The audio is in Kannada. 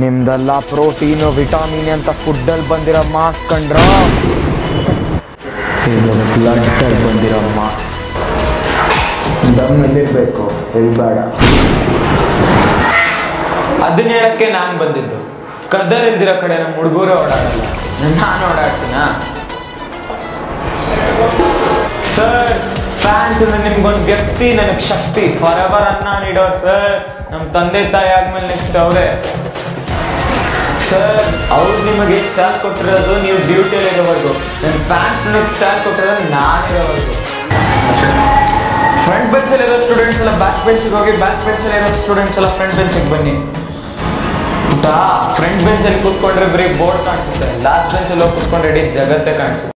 ನಿಮ್ದೆಲ್ಲ ಪ್ರೋಟೀನು ವಿಟಾಮಿನ್ ಅಂತ ಫುಡ್ಡಲ್ಲಿ ಬಂದಿರೋ ಮಾಸ್ ಕಂಡ್ರ ಇದು ಬ್ಲಡ್ಡಲ್ಲಿ ಬಂದಿರೋ ಮಾಸ್ ದಮ್ಮಲ್ಲಿರ್ಬೇಕು ಬೇಡ ಅದನ್ನ ಹೇಳಕ್ಕೆ ನಾನು ಬಂದಿದ್ದು ಕದ್ದಲ್ ಇಲ್ದಿರೋ ಕಡೆ ನಮ್ಮ ಹುಡುಗರು ಓಡಾಡಲ್ಲ ನಾನು ಓಡಾಡ್ತೀನ ಸರ್ ಫ್ಯಾನ್ಸ್ ನಿಮ್ಗೊಂದು ವ್ಯಕ್ತಿ ನನಗೆ ಶಕ್ತಿ ಫಾರ್ ಎವರ್ ಅನ್ನ ನೀಡೋರು ಸರ್ ನಮ್ಮ ತಂದೆ ತಾಯಿ ಆದ್ಮೇಲೆ ನೆಕ್ಸ್ಟ್ ಅವರೇ ಸರ್ ಅವ್ರು ನಿಮಗೆ ಸ್ಟಾರ್ ಕೊಟ್ಟಿರೋದು ನೀವು ಡ್ಯೂಟಿಯಲ್ಲಿ ಇರೋವರೆಗೂ ನನ್ನ ಫ್ಯಾನ್ಸ್ ನನಗೆ ಸ್ಟಾರ್ ಕೊಟ್ಟಿರೋದು ನಾನಿರೋವರೆಗೂ ಫ್ರಂಟ್ ಬೆಂಚಲ್ಲಿರೋ ಸ್ಟೂಡೆಂಟ್ಸ್ ಎಲ್ಲ ಬ್ಯಾಕ್ ಬೆಂಚಿಗೆ ಹೋಗಿ ಬ್ಯಾಕ್ ಬೆಂಚಲ್ಲಿರೋ ಸ್ಟೂಡೆಂಟ್ಸ್ ಎಲ್ಲ ಫ್ರಂಟ್ ಬೆಂಚಿಗೆ ಬನ್ನಿ ಪುಟ ಫ್ರಂಟ್ ಬೆಂಚಲ್ಲಿ ಕೂತ್ಕೊಂಡ್ರೆ ಬರೀ ಬೋರ್ಡ್ ಕಾಣಿಸುತ್ತೆ ಲಾಸ್ಟ್ ಬೆಂಚಲ್ಲಿ ಹೋಗಿ ಕೂತ್ಕೊಂಡ್ರೆ ಇಡೀ ಜಗತ್ತೇ ಕಾಣಿಸುತ್ತೆ